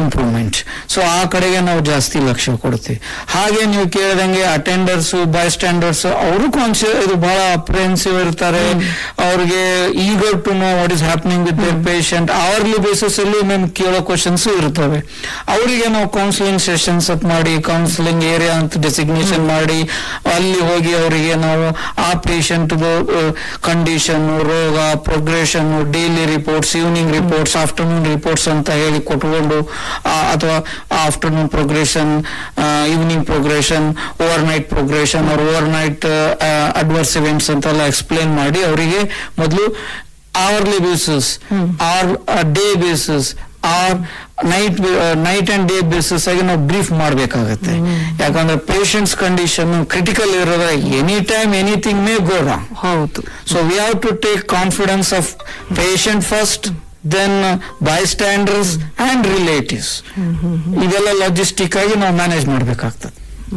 Improvement so ಆ ಕಡೆಗೆ ನಾವು ಜಾಸ್ತಿ ಲಕ್ಷ್ಯ ಕೊಡ್ತೀವಿ ಹಾಗೆ ನೀವು ಕೇಳಿದಂಗೆ ಅಟೆಂಡರ್ಸ್ ಬೈ ಸ್ಟ್ಯಾಂಡರ್ಸ್ ಅವರು ಕಾನ್ಶಿಯ ಇದು ಬಹಳ ಅಪ್ರೆನ್ಸಿವ್ ಇರ್ತಾರೆ ಅವ್ರಿಗೆ eager to know what is happening with their patient hourly basis ಅಲ್ಲಿ ನಮ್ಗೆ ಕೇಳೋ ಕ್ವಶನ್ಸ್ ಇರ್ತವೆ ಅವರಿಗೆ ನಾವು ಕೌನ್ಸಿಲಿಂಗ್ ಸೆಷನ್ಸ್ ಅಪ್ ಮಾಡಿ ಕೌನ್ಸಿಲಿಂಗ್ ಏರಿಯಾ ಅಂತ ಡೆಸಿಗ್ನೇಷನ್ ಮಾಡಿ ಅಲ್ಲಿ ಹೋಗಿ ಅವರಿಗೆ ನಾವು ಆ ಪೇಷಂಟ್ ಕಂಡೀಷನ್ ರೋಗ progression daily reports evening reports afternoon reports ಅಂತ ಹೇಳಿ ಕೊಟ್ಕೊಂಡು ಆ, ಅಥವಾ afternoon progression evening progression overnight progression ಅವ್ರ ಓವರ್ ನೈಟ್ ಅಡ್ವರ್ಸ್ ಇವೆಂಟ್ಸ್ ಅಂತೆಲ್ಲ ಎಕ್ಸ್ಪ್ಲೇನ್ ಮಾಡಿ ಅವರಿಗೆ ಮೊದಲು hourly basis R day basis or night night and day basis ಆಗಿ ನಾವು ಬ್ರೀಫ್ ಮಾಡಬೇಕಾಗತ್ತೆ ಯಾಕಂದ್ರೆ ಪೇಷಂಟ್ಸ್ ಕಂಡೀಷನ್ ಕ್ರಿಟಿಕಲ್ ಇರೋದ್ರೆ any time anything may go wrong ಹೌದು so we have to take confidence of patient first then bystanders and relatives ಇದೆಲ್ಲ logistic ಆಗಿ ನಾವು manage ಮಾಡಬೇಕಾಗ್ತದೆ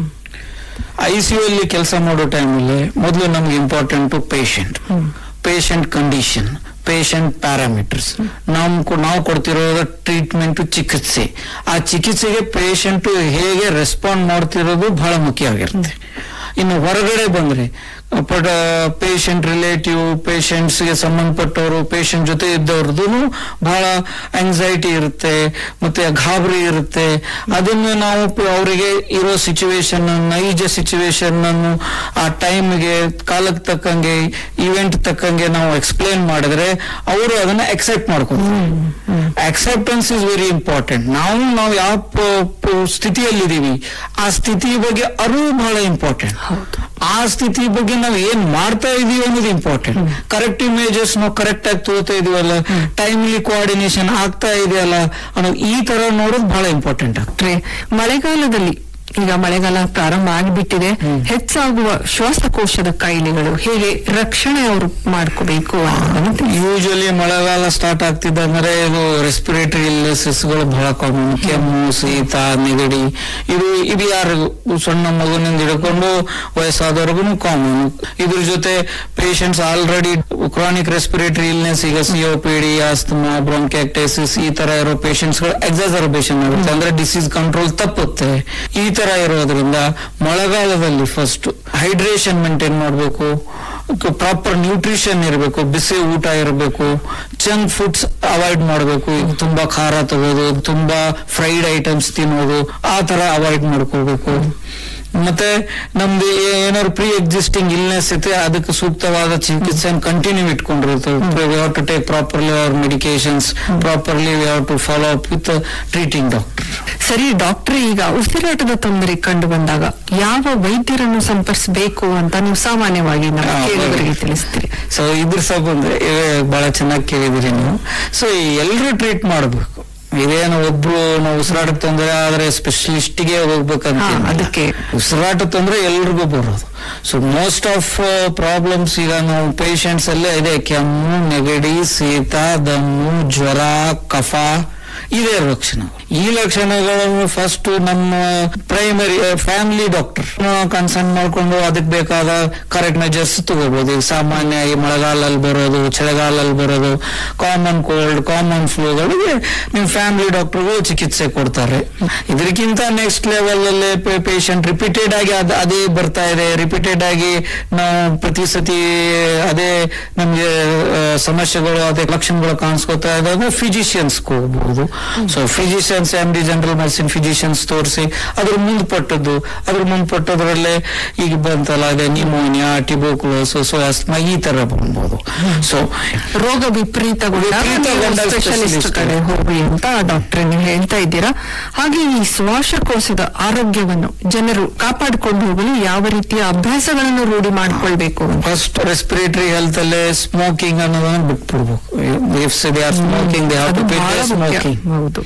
ಐ ಸಿ ಯು ಅಲ್ಲಿ ಕೆಲಸ ಮಾಡೋ ಟೈಮಲ್ಲಿ ಮೊದಲು ನಮ್ಗೆ important patient patient condition patient parameters ನಮ್ ನಾವು ಕೊಡ್ತಿರೋದು ಟ್ರೀಟ್ಮೆಂಟ್ ಚಿಕಿತ್ಸೆ ಆ ಚಿಕಿತ್ಸೆಗೆ ಪೇಷಂಟ್ ಹೇಗೆ ರೆಸ್ಪಾಂಡ್ ಮಾಡ್ತಿರೋದು ಬಹಳ ಮುಖ್ಯ ಆಗಿರುತ್ತೆ ಇನ್ನು ಹೊರಗಡೆ ಬಂದ್ರೆ ಬಟ್ ಪೇಷಂಟ್ ರಿಲೇಟಿವ್ ಗೆ ಸಂಬಂಧಪಟ್ಟವರು ಪೇಷಂಟ್ ಜೊತೆ ಇದ್ದವ್ರದ್ದು ಬಹಳ ಆಂಗ್ಸೈಟಿ ಇರುತ್ತೆ ಮತ್ತೆ ಗಾಬರಿ ಇರುತ್ತೆ ಅದನ್ನು ನಾವು ಪ- ಅವರಿಗೆ ಇರೋ ಸಿಚುವೇಶನ್ ನೈಜ ಸಿಚುವೇಶನ್ ಅನ್ನು ಆ ಟೈಮ್ಗೆ ಕಾಲಕ್ಕೆ ತಕ್ಕಂಗೆ ಇವೆಂಟ್ ತಕ್ಕಂಗೆ ನಾವು ಎಕ್ಸ್ಪ್ಲೇನ್ ಮಾಡಿದ್ರೆ ಅವರು ಅದನ್ನ ಅಕ್ಸೆಪ್ಟ್ ಮಾಡ್ಕೊತಾರೆ ಅಕ್ಸೆಪ್ಟೆನ್ಸ್ ಇಸ್ ವೆರಿ ಇಂಪಾರ್ಟೆಂಟ್ ನಾವು ನಾವು ಯಾವ ಪ- ಪ- ಸ್ಥಿತಿಯಲ್ಲಿದ್ದೀವಿ ಆ ಸ್ಥಿತಿ ಬಗ್ಗೆ ಅರಿವು ಬಹಳ ಇಂಪಾರ್ಟೆಂಟ್ ಆ ಸ್ಥಿತಿ ಬಗ್ಗೆ ನಾವು ಏನ್ ಮಾಡ್ತಾ ಇದೀವಿ ಅನ್ನೋದು ಇಂಪಾರ್ಟೆಂಟ್ ಕರೆಕ್ಟ್ ಇಮೇಜಸ್ ನಾವು ಕರೆಕ್ಟ್ ಆಗಿ ತೋರ್ತಾ ಇದೀವಲ್ಲ ಟೈಮ್ಲಿ ಕೋಆರ್ಡಿನೇಷನ್ ಆಗ್ತಾ ಇದೆಯಲ್ಲ ಅನ್ನೋದು ಈ ತರ ನೋಡೋದು ಬಹಳ ಇಂಪಾರ್ಟೆಂಟ್ ಆಗ್ತದೆ ಡಾಕ್ಟ್ರೆ ಮಳೆಗಾಲದಲ್ಲಿ ಈಗ ಮಳೆಗಾಲ ಪ್ರಾರಂಭ ಆಗಿಬಿಟ್ಟಿದೆ ಹೆಚ್ಚಾಗುವ ಶ್ವಾಸಕೋಶದ ಕಾಯಿಲೆಗಳು ಹೇಗೆ ರಕ್ಷಣೆ ಅವರು ಮಾಡ್ಕೋಬೇಕು ಅನ್ನೋದನ್ನ ತಿಳಿಸಿ. ಯೂಶಲಿ ಮಳೆಗಾಲ ಸ್ಟಾರ್ಟ್ ಆಗ್ತಿದ್ದಂದ್ರೆ ಇದು ರೆಸ್ಪಿರೇಟರಿ ಗಳು ಬಹಳ ಕಾಮನ್ ಕೆಮ್ಮು ಶೀತ ನೆಗಡಿ ಇದು ಇದು ಯಾರಿಗೂ ಸಣ್ಣ ಮಗುವಿನಿಂದ ಹಿಡ್ಕೊಂಡು ವಯಸ್ಸಾದವ್ರಿಗೂ ಕಾಮನ್ ಇದ್ರ ಜೊತೆ patients already chronic respiratory illness ಈಗ ಸಿಒಪಿಡಿ ಆಸ್ತಮಾ ಬ್ರೋಂಕ್ಯಾಕ್ಟೈಸಿಸ್ ಈ ತರ ಇರೋ ಪೇಷಂಟ್ಸ್ ಗಳು ಎಕ್ಸಾಸರ್ಬೇಷನ್ ಆಗುತ್ತೆ ಅಂದ್ರೆ ಡಿಸೀಸ್ ಕಂಟ್ರೋಲ್ ತಪ್ಪುತ್ತೆ ಈ ತರ ಇರೋದ್ರಿಂದ ಮಳೆಗಾಲದಲ್ಲಿ ಫಸ್ಟ್ ಹೈಡ್ರೇಷನ್ ಮೇಂಟೈನ್ ಮಾಡಬೇಕು ಪ್ರಾಪರ್ ನ್ಯೂಟ್ರಿಷನ್ ಇರಬೇಕು ಬಿಸಿ ಊಟ ಇರಬೇಕು ಜಂಕ್ ಫುಡ್ಸ್ ಅವಾಯ್ಡ್ ಮಾಡಬೇಕು ಈಗ ತುಂಬಾ ಖಾರ ತಗೋದು ತುಂಬಾ ಫ್ರೈಡ್ ಐಟಮ್ಸ್ ತಿನ್ನೋದು ಆ ತರ ಅವಾಯ್ಡ್ ಮಾಡ್ಕೋಬೇಕು ಮತ್ತೆ ನಮ್ದು ಏ- ಏನಾದ್ರು ಪ್ರೀ ಎಕ್ಸಿಸ್ಟಿಂಗ್ ಇಲ್ನೆಸ್ ಐತೆ ಅದಕ್ಕೆ ಸೂಕ್ತವಾದ ಚಿಕಿತ್ಸೆಯನ್ನು ಕಂಟಿನ್ಯೂ ಇಟ್ಕೊಂಡಿರ್ತೇವೆ we have to take properly our medications properly we have to follow up with treating doctor ಸರಿ ಡಾಕ್ಟ್ರೆ ಈಗ ಉಸಿರಾಟದ ತೊಂದರೆ ಕಂಡು ಬಂದಾಗ ಯಾವ ವೈದ್ಯರನ್ನು ಸಂಪರ್ಸಬೇಕು ಅಂತ ನೀವು ಸಾಮಾನ್ಯವಾಗಿ ನಮ್ಮ ಹಾ, ಕೇಳುಗರಿಗೆ ಹೌದು. ತಿಳಿಸ್ತೀರಿ ಸೊ ಇದ್ರ ಸಂಬಂಧ ಬಹಳ ಚೆನ್ನಾಗಿ ಕೇಳಿದಿರಿ ನೀವು ಸೊ ಎಲ್ಲರೂ ಟ್ರೀಟ್ ಮಾಡಬೇಕು ಇದೇನು ಒಬ್ರು ನಾವು ಉಸಿರಾಟ ತೊಂದರೆ ಆದ್ರೆ ಸ್ಪೆಷಲಿಸ್ಟ್ಗೆ ಹೋಗ್ಬೇಕಂತ ಹಾ, ಏನಿಲ್ಲ. ಅದಕ್ಕೆ. ಉಸಿರಾಟ ತೊಂದರೆ ಎಲ್ರಿಗೂ ಬರೋದು ಸೊ ಮೋಸ್ಟ್ ಆಫ್ ಪ್ರಾಬ್ಲಮ್ಸ್ ಈಗ ನಾವು ಪೇಷಂಟ್ಸ್ ಅಲ್ಲೇ ಇದೆ ಕೆಮ್ಮು ನೆಗಡಿ ಶೀತ ದಮ್ಮು ಜ್ವರ ಕಫ ಇದೇ ಲಕ್ಷಣಗಳು ಈ ಲಕ್ಷಣಗಳನ್ನು ಫಸ್ಟ್ ನಮ್ಮ ಪ್ರೈಮರಿ ಫ್ಯಾಮಿಲಿ ಡಾಕ್ಟರ್ ಕನ್ಸರ್ನ್ ಮಾಡ್ಕೊಂಡು ಅದಕ್ಕೆ ಬೇಕಾದ ಕರೆಕ್ಟ್ ಮೆಜರ್ಸ್ ತಗೋಬಹುದು ಈಗ ಸಾಮಾನ್ಯ ಈ ಮಳೆಗಾಲಲ್ಲಿ ಬರೋದು ಚಳಿಗಾಲಲ್ಲಿ ಬರೋದು ಕಾಮನ್ ಕೋಲ್ಡ್ ಕಾಮನ್ ಫ್ಲೂಗಳಿಗೆ ನಿಮ್ಮ ಫ್ಯಾಮಿಲಿ ಡಾಕ್ಟರ್ಗಳು ಚಿಕಿತ್ಸೆ ಕೊಡ್ತಾರೆ ಇದಕ್ಕಿಂತ ನೆಕ್ಸ್ಟ್ ಲೆವೆಲ್ ಅಲ್ಲಿ ಪೇಷಂಟ್ ರಿಪೀಟೆಡ್ ಆಗಿ ಅದ್ ಅದೇ ಬರ್ತಾ ಇದೆ ರಿಪೀಟೆಡ್ ಆಗಿ ನಾವು ಪ್ರತಿ ಸತಿ ಅದೇ ನಮ್ಗೆ ಆ, ಸಮಸ್ಯೆಗಳು ಅದೇ ಲಕ್ಷಣಗಳು ಕಾಣಿಸ್ಕೊತಾ ಇದ್ದಾಗ ಫಿಸಿಷಿಯನ್ಸ್ ಹೋಗ್ಬೋದು so physicians M D general medicine physicians ತೋರಿಸಿ ಅದ್ರ ಮುಂದ್ಪಟ್ಟದ್ದು ಅದ್ರ ಮುಂದ್ಪಟ್ಟದ್ರಲ್ಲೇ ಈಗ ಬಂತಲ್ಲ ಅದೇ ನಿಮೋನಿಯಾ ಟಿಬೋಕ್ಲೋಸ್ ಸೊ ಅಸ್ಮಾ ಈ ತರ ಬರ್ಬೋದು ಸೊ ರೋಗ ವಿಪರೀತಗೊಂಡಾಗ ವಿಪರೀತಗೊಂಡಾಗ ಸ್ಪೆಷಲಿಸ್ಟ್ specialist ಕಡೆ ಹೋಗಿ ಅಂತ ಡಾಕ್ಟರ್ ನೀವು ಹೇಳ್ತಾ ಇದ್ದೀರಾ ಹಾಗೆ ಈ ಶ್ವಾಸಕೋಶದ ಆರೋಗ್ಯವನ್ನು ಜನರು ಕಾಪಾಡಿಕೊಂಡು ಹೋಗಲು ಯಾವ ರೀತಿಯ ಅಭ್ಯಾಸಗಳನ್ನು ರೂಢಿ ಮಾಡ್ಕೊಳ್ಬೇಕು ಅಂತ ಫಸ್ಟ್ ರೆಸ್ಪಿರೇಟರಿ ಹೆಲ್ತ್ ಅಲ್ಲೇ ಸ್ಮೋಕಿಂಗ್ ಅನ್ನೋದನ್ನ ಬಿಟ್ಬಿಡ್ಬೇಕು if they are smoking they have ಅದು ಟು ಬಹಳ ಮುಖ್ಯ. ಸ್ಮೋಕಿಂಗ್ ಹೌದು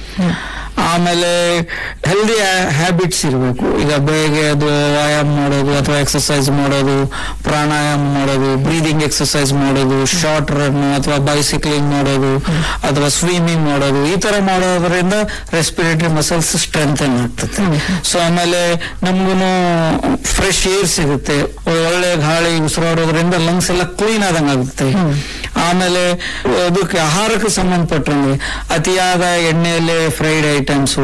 ಆಮೇಲೆ ಹೆಲ್ದಿ ಹ್ಯಾಬಿಟ್ಸ್ ಇರಬೇಕು ಈಗ ಬೆಳಗ್ಗೆ ಅದು ವ್ಯಾಯಾಮ ಮಾಡೋದು ಅಥವಾ ಎಕ್ಸರ್ಸೈಸ್ ಮಾಡೋದು ಪ್ರಾಣಾಯಾಮ ಮಾಡೋದು ಬ್ರೀದಿಂಗ್ ಎಕ್ಸರ್ಸೈಸ್ ಮಾಡೋದು ಶಾರ್ಟ್ ರನ್ ಅಥವಾ ಬೈಸಿಕ್ಲಿಂಗ್ ಮಾಡೋದು ಅಥವಾ ಸ್ವಿಮ್ಮಿಂಗ್ ಮಾಡೋದು ಈ ತರ ಮಾಡೋದ್ರಿಂದ ರೆಸ್ಪಿರೇಟರಿ ಮಸಲ್ಸ್ ಸ್ಟ್ರೆಂಥನ್ ಆಗ್ತದೆ ಸೊ ಆಮೇಲೆ ನಮ್ಗೂ ಫ್ರೆಶ್ ಏರ್ ಸಿಗುತ್ತೆ ಒಳ್ಳೆ ಗಾಳಿ ಉಸಿರಾಡೋದ್ರಿಂದ ಲಂಗ್ಸ್ ಎಲ್ಲ ಕ್ಲೀನ್ ಆದಂಗೆ ಆಗುತ್ತೆ ಆಮೇಲೆ ಅದಕ್ಕೆ ಆಹಾರಕ್ಕೆ ಸಂಬಂಧಪಟ್ಟಂಗೆ ಅತಿಯಾದ ಎಣ್ಣೆಯಲ್ಲಿ ಫ್ರೈಡ್ ಐಟಮ್ಸ್